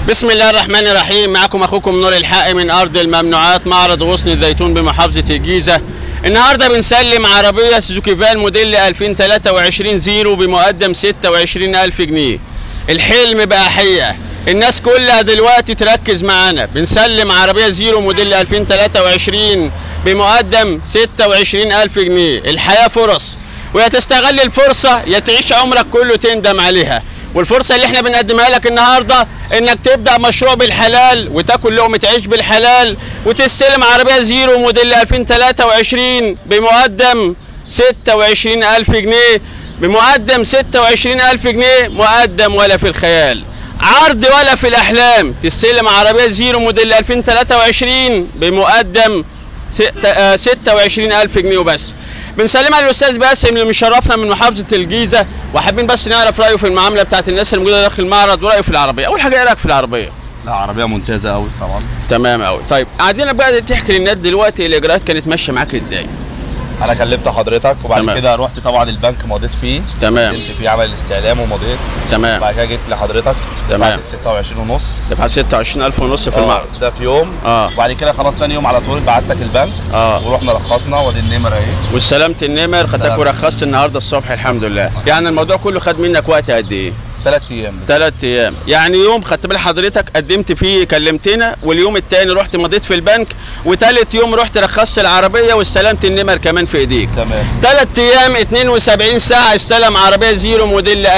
بسم الله الرحمن الرحيم معكم اخوكم نور الحق من ارض الممنوعات معرض غصن الزيتون بمحافظه الجيزه النهارده بنسلم عربيه سوزوكي فان موديل 2023 زيرو بمقدم 26000 جنيه الحلم بقى حقيقه الناس كلها دلوقتي تركز معانا بنسلم عربيه زيرو موديل 2023 بمقدم 26000 جنيه الحياه فرص ويا تستغل الفرصه يا تعيش عمرك كله تندم عليها والفرصه اللي احنا بنقدمها لك النهارده انك تبدا مشروع بالحلال وتاكل لقمه عيش بالحلال وتستلم عربيه زيرو موديل 2023 بمقدم 26000 جنيه بمقدم 26000 جنيه مقدم ولا في الخيال عرض ولا في الاحلام تستلم عربيه زيرو موديل 2023 بمقدم 26000 جنيه وبس بنسلمها للاستاذ باسم اللي مشرفنا من محافظه الجيزه وحابين بس نعرف رايه في المعامله بتاعت الناس اللي موجوده داخل المعرض ورايه في العربيه اول حاجه ايه رايك في العربيه لا عربية ممتازة قوي طبعا تمام قوي طيب قاعدين بقى تحكي للناس دلوقتي الاجراءات كانت ماشيه معاك ازاي انا كلمت حضرتك وبعد تمام. كده رحت طبعا البنك مضيت فيه تمام. قدمت فيه عمل الاستعلام ومضيت تمام بعد كده جيت لحضرتك تمام. دفعت 26 ونص دفعت 26000 ونص في المعرض ده في يوم آه. وبعد كده خلاص ثاني يوم على طول بعت لك البنك اه ورحنا رخصنا وادي النمر اهي واستلمت النمر خدتك سلام. ورخصت النهارده الصبح الحمد لله يعني الموضوع كله خد منك وقت قد ايه ثلاث ايام ثلاث ايام يعني يوم خدت بال حضرتك قدمت فيه كلمتنا واليوم الثاني رحت مضيت في البنك وثالث يوم رحت رخصت العربيه واستلمت النمر كمان في ايديك تمام ثلاث ايام 72 ساعه استلم عربيه زيرو موديل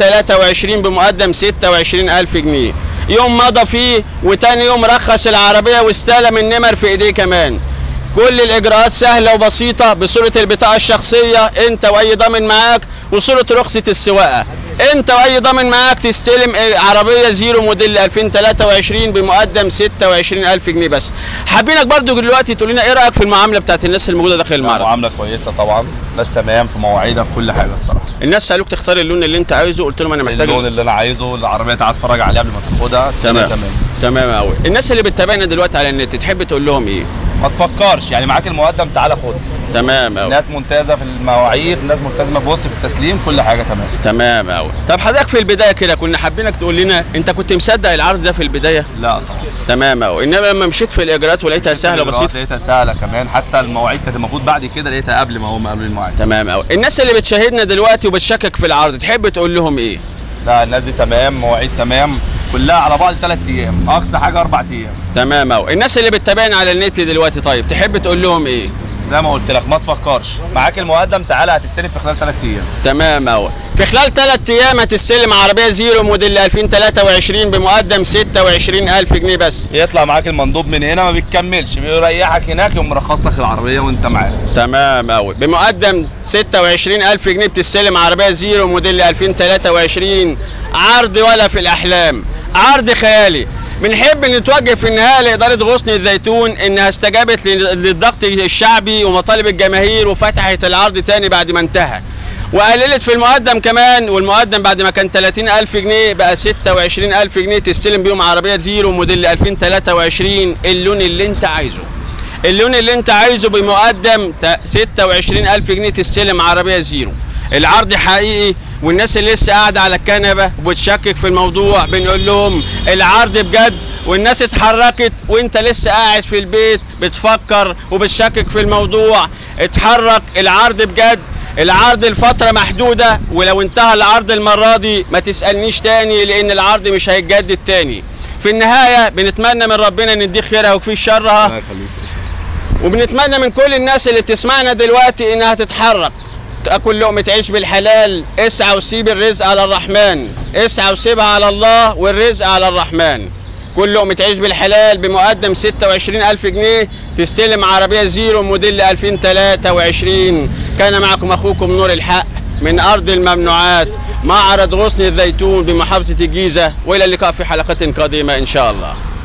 2023 بمقدم 26000 جنيه يوم مضى فيه وتاني يوم رخص العربيه واستلم النمر في ايديه كمان كل الاجراءات سهله وبسيطه بصوره البطاقه الشخصيه انت واي ضامن معاك وصوره رخصه السواقه انت واي ضامن معاك تستلم عربيه زيرو موديل 2023 بمقدم 26000 جنيه بس حابينك برضو دلوقتي تقول لنا ايه رايك في المعامله بتاعت الناس اللي موجوده داخل المعرض معاملة كويسة طبعا ناس تمام في مواعيدها في كل حاجة الصراحة الناس سالوك تختار اللون اللي انت عايزه قلت لهم انا محتاج اللون اللي انا عايزه العربية تعال اتفرج عليها قبل ما تاخدها تمام تمام تمام قوي الناس اللي بتتابعنا دلوقتي على النت تحب تقول لهم ايه ما تفكرش يعني معاك المقدم تعالى خد تمام قوي ناس ممتازه في المواعيد ناس ملتزمه بص في التسليم كل حاجه تمام تمام قوي طب حضرتك في البدايه كده كنا حابينك تقول لنا انت كنت مصدق العرض ده في البدايه لا طبعا تمام قوي انما لما مشيت في الاجراءات ولقيتها سهله الإجراءات وبسيطه لقيتها سهله كمان حتى المواعيد كانت المفروض بعد كده لقيتها قبل ما هم قالوا لي المواعيد تمام قوي الناس اللي بتشاهدنا دلوقتي وبتشكك في العرض تحب تقول لهم ايه لا الناس دي تمام مواعيد تمام كلها على بعض ثلاث ايام اقصى حاجه اربع ايام تمام قوي الناس اللي بتتابعنا على النت دلوقتي طيب تحب تقول لهم ايه زي ما قلت لك ما تفكرش معاك المقدم تعالى هتستلم في خلال ثلاث ايام تمام قوي في خلال ثلاث ايام هتستلم عربيه زيرو موديل 2023 بمقدم 26000 جنيه بس يطلع معاك المندوب من هنا ما بيكملش بيريحك هناك يقوم مرخص لك العربيه وانت معاه تمام قوي بمقدم 26000 جنيه بتستلم عربيه زيرو موديل 2023 عرض ولا في الاحلام عرض خيالي بنحب نتوجه في النهايه لاداره غصن الزيتون انها استجابت للضغط الشعبي ومطالب الجماهير وفتحت العرض تاني بعد ما انتهى وقللت في المقدم كمان والمقدم بعد ما كان 30000 جنيه بقى 26000 جنيه تستلم بيهم عربيه زيرو موديل 2023 اللون اللي انت عايزه اللون اللي انت عايزه بمقدم ت- 26000 جنيه تستلم عربيه زيرو العرض حقيقي والناس اللي لسه قاعده على الكنبه وبتشكك في الموضوع بنقول لهم العرض بجد والناس اتحركت وانت لسه قاعد في البيت بتفكر وبتشكك في الموضوع اتحرك العرض بجد العرض لفترة محدودة ولو انتهى العرض المرة دي ما تسألنيش تاني لأن العرض مش هيتجدد تاني في النهاية بنتمنى من ربنا ان يديك خيرها ويكفيه شرها الله يخليك وبنتمنى من كل الناس اللي بتسمعنا دلوقتي انها تتحرك تاكل لقمه عيش بالحلال اسعى وسيب الرزق على الرحمن اسعى وسيبها على الله والرزق على الرحمن كل لقمة عيش بالحلال بمقدم 26000 جنيه تستلم عربية زيرو موديل 2023 كان معكم أخوكم نور الحق من أرض الممنوعات معرض غصن الزيتون بمحافظة الجيزة وإلى اللقاء في حلقة قادمة إن شاء الله